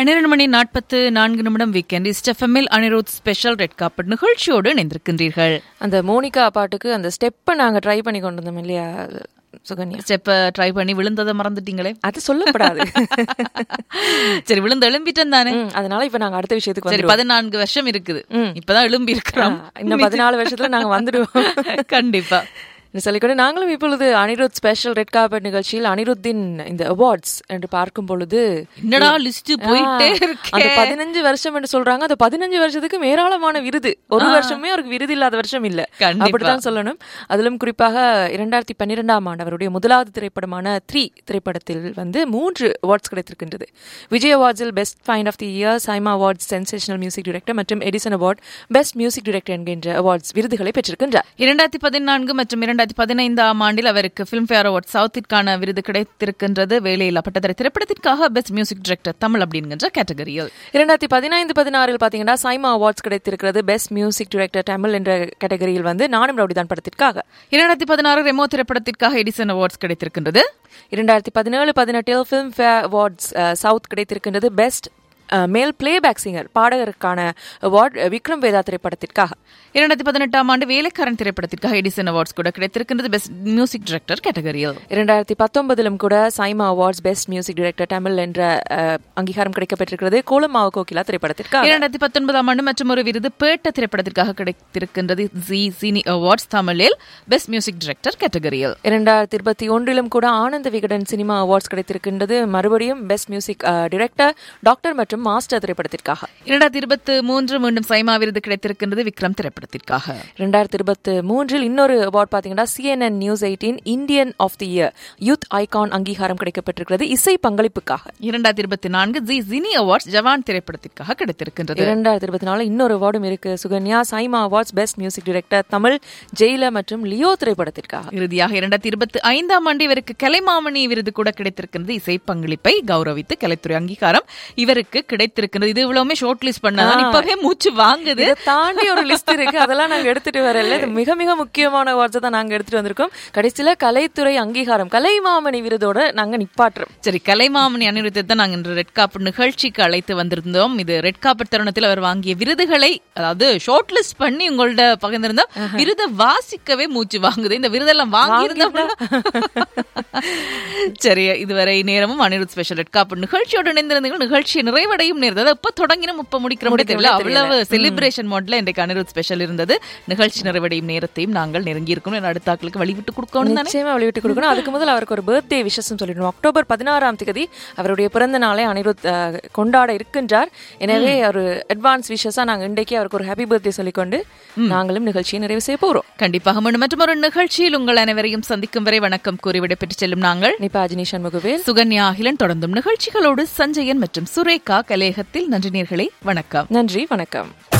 பன்னிரண்டு மணி நாற்பத்து நான்கு நிமிடம் வீக்கெண்ட் இஸ்டெஃபமில் அனிருத் ஸ்பெஷல் ரெட் காப்பட் நிகழ்ச்சியோடு இணைந்திருக்கின்றீர்கள் அந்த மோனிகா பாட்டுக்கு அந்த ஸ்டெப்பை நாங்க ட்ரை பண்ணி கொண்டு வந்தோம் இல்லையா சுகன்யா ஸ்டெப்ப ட்ரை பண்ணி விழுந்ததை மறந்துட்டீங்களே அது சொல்லப்படாது சரி விழுந்து எழும்பிட்டேன் தானே ம், அதனால இப்ப நாங்க அடுத்த விஷயத்துக்கு சரி வந்துருவோம் பதினான்கு வருஷம் இருக்குது இப்பதான் எழும்பி இருக்கிறோம் ஆ, இன்னும் பதினாலு வருஷத்துல நாங்க வந்துடுவோம் கண்டிப்பா என்று சொல்லிக்கொண்டு நாங்களும் இப்பொழுது அனிருத் ஸ்பெஷல் ரெட் கார்பெட் நிகழ்ச்சியில் அனிருத்தின் இந்த அவார்ட்ஸ் என்று பார்க்கும் பொழுது என்னடா லிஸ்ட் போயிட்டே ஆ, அந்த இருக்கே பதினஞ்சு வருஷம் என்று சொல்றாங்க அந்த பதினஞ்சு வருஷத்துக்கு ஏராளமான விருது ஒரு வருஷமே அவருக்கு விருது இல்லாத வருஷம் இல்ல கண்டிப்பா. அப்படித்தான் சொல்லணும் அதிலும் குறிப்பாக இரண்டாயிரத்தி பன்னிரெண்டாம் ஆண்டு அவருடைய முதலாவது திரைப்படமான த்ரீ திரைப்படத்தில் வந்து மூன்று அவார்ட்ஸ் கிடைத்திருக்கின்றது விஜய் அவார்ட்ஸில் best find of the year SIIMA awards sensational music director மற்றும் Edison award best music director என்கின்ற அவார்ட்ஸ் விருதுகளை பெற்றிருக்கின்றார் இரண்டாயிரத்தி பதினான்கு மற்றும் இரண்டாயிரத்தி பதினைந்தாம் ஆண்டில் அவருக்கு பிலிம்ஃபேர் அவார்ட் சவுத்திற்கான விருது கிடைத்திருக்கின்றது வேலையில்லா பட்டதாரி திரைப்படத்திற்காக பெஸ்ட் மியூசிக் டைரக்டர் தமிழ் அப்படிங்கிற கேட்டகரியில் இரண்டாயிரத்தி பதினைந்து பதினாறில் பாத்தீங்கன்னா சைமா அவார்ட்ஸ் கிடைத்திருக்கிறது பெஸ்ட் மியூசிக் டைரக்டர் தமிழ் என்ற கேட்டகரியில் வந்து நானும் ரவுடிதான் படத்திற்காக இரண்டாயிரத்தி பதினாறு ரெமோ திரைப்படத்திற்காக எடிசன் அவார்ட்ஸ் கிடைத்திருக்கின்றது இரண்டாயிரத்தி பதினேழு பதினெட்டில் ஃபிலிம் ஃபேர் அவார்ட்ஸ் சவுத் கிடைத்திருக்கின்றது பெஸ்ட் மேல் பிளேபேக் சிங்கர் பாடகருக்கான அவார்ட் விக்ரம் வேதா திரைப்படத்திற்காக இரண்டாயிரத்தி பதினெட்டாம் ஆண்டு வேலைக்காரன் திரைப்படத்திற்காக எடிசன் அவார்ட்ஸ் கூட கிடைத்திருக்கின்றது பெஸ்ட் மியூசிக் டைரக்டர் கேட்டகரியில் இரண்டாயிரத்தி பத்தொன்பதிலும் கூட SIIMA awards best music director Tamil என்ற அஹ், அங்கீகாரம் கிடைக்கப்பட்டிருக்கிறது கோலமாவு கோகிலா திரைப்படத்திற்காக இரண்டாயிரத்தி பத்தொன்பதாம் ஆண்டு மற்றும் ஒரு விருது பேட்ட திரைப்படத்திற்காக கிடைத்திருக்கின்றது ஜி சினி அவார்ட்ஸ் தமிழில் பெஸ்ட் மியூசிக் டைரக்டர் கேட்டகரியில் இரண்டாயிரத்தி இருபத்தி ஒன்றிலும் கூட ஆனந்த விகடன் சினிமா அவார்ட்ஸ் கிடைத்திருக்கின்றது மறுபடியும் பெஸ்ட் மியூசிக் டிரெக்டர் டாக்டர் மற்றும் மாஸ்டர் திரைப்படத்திற்காக இரண்டாயிரத்தி இருபத்தி மூன்று மீண்டும் சைமா விருது கிடைத்திருக்கின்றது விக்ரம் திரைப்படத்திற்காக ரெண்டாயிரத்தி இருபத்தி மூன்றில் இன்னொரு அவார்ட் பாத்தீங்கன்னா CNN news eighteen Indian of the year youth icon அங்கீகாரம் கிடைக்கப்பட்டிருக்கிறது இசை பங்களிப்புக்காக இரண்டாயிரத்தி இருபத்தி நான்கு ஜி சினி அவார்ட்ஸ் ஜவான் திரைப்படத்திற்காக கிடைத்திருக்கின்றது இரண்டாயிரத்தி இருபத்தி நாலு இன்னொரு அவார்டும் இருக்கு Sukanya SIIMA awards best music director Tamil ஜெயில மற்றும் லியோ திரைப்படத்திற்காக இறுதியாக இரண்டாயிரத்தி இருபத்தி ஐந்தாம் ஆண்டு இவருக்கு கலைமாமணி விருது கூட கிடைத்திருக்கிறது இசை பங்களிப்பை கௌரவித்து கலைத்துறை அங்கீகாரம் இவருக்கு கிடைத்திருக்கிறது இது இவ்வளவுமே ஷார்ட் லிஸ்ட் பண்ணதான் இப்பவே மூச்சு வாங்குது இதை தாண்டி ஒரு லிஸ்ட் இருக்கு அதெல்லாம் நாங்க எடுத்துட்டு வரல இது மிக மிக முக்கியமான அவார்ட்ஸ் தான் நாங்க எடுத்துட்டு வந்திருக்கோம் கடைசியில கலைத்துறை அங்கீகாரம் கலைமாமணி விருதோட நாங்க நிப்பாட்டுறோம் சரி கலைமாமணி அனிருத்தை தான் நாங்கள் இன்று ரெட் காப்பட் நிகழ்ச்சிக்கு அழைத்து வந்திருந்தோம் இது ரெட் காப்பட் தருணத்தில் அவர் வாங்கிய விருதுகளை அதாவது ஷார்ட் லிஸ்ட் பண்ணி உங்கள்ட்ட பகிர்ந்திருந்தோம் விருதை வாசிக்கவே மூச்சு வாங்குது இந்த விருதெல்லாம் வாங்கியிருந்தோம்னா சரி இதுவரை நேரமும் அனிருத் ஸ்பெஷல் ரெட் காப்பட் நிகழ்ச்சியோடு இணைந்திருந்தீர்கள் நிகழ்ச்சி நிறைவடையும் நேர்ந்தது அதாவது எப்ப தொடங்கினோம் இப்ப முடிக்கிற முடியல அவ்வளவு செலிப்ரேஷன் மோட்ல இன்றைக்கு அனிருத் ஸ்பெஷல் இருந்தது நிகழ்ச்சி நிறைவடையும் நேரத்தையும் நாங்கள் நெருங்கி இருக்கணும் அடுத்த ஆட்களுக்கு வழிவிட்டு கொடுக்கணும் தானே நிச்சயமா வெளியிட்டு கொடுக்கணும் அதுக்கு முதல்ல அவருக்கு ஒரு பர்த்டே விஷஸ் சொல்லிடணும் அக்டோபர் பதினாறாம் தேதி அவருடைய பிறந்த நாளை அனிருத் அஹ், கொண்டாட இருக்கின்றார் எனவே ஒரு அட்வான்ஸ் விஷஸா நாங்க இன்றைக்கு அவருக்கு ஒரு ஹாப்பி பர்த்டே சொல்லிக்கொண்டு நாங்களும் நிகழ்ச்சியை நிறைவு செய்ய போறோம் கண்டிப்பாக மீண்டும் மற்றும் ஒரு நிகழ்ச்சியில் உங்கள் அனைவரையும் சந்திக்கும் வரை வணக்கம் கூறி விடைபெற்று செல்லும் நாங்கள் நிபாஜினி சண்முகவேல் சுகன்யா அகிலன் தொடர்ந்தும் நிகழ்ச்சிகளோடு சஞ்சயன் மற்றும் சுரேகா கலேகத்தில் நன்றி நேர்களே வணக்கம் நன்றி வணக்கம்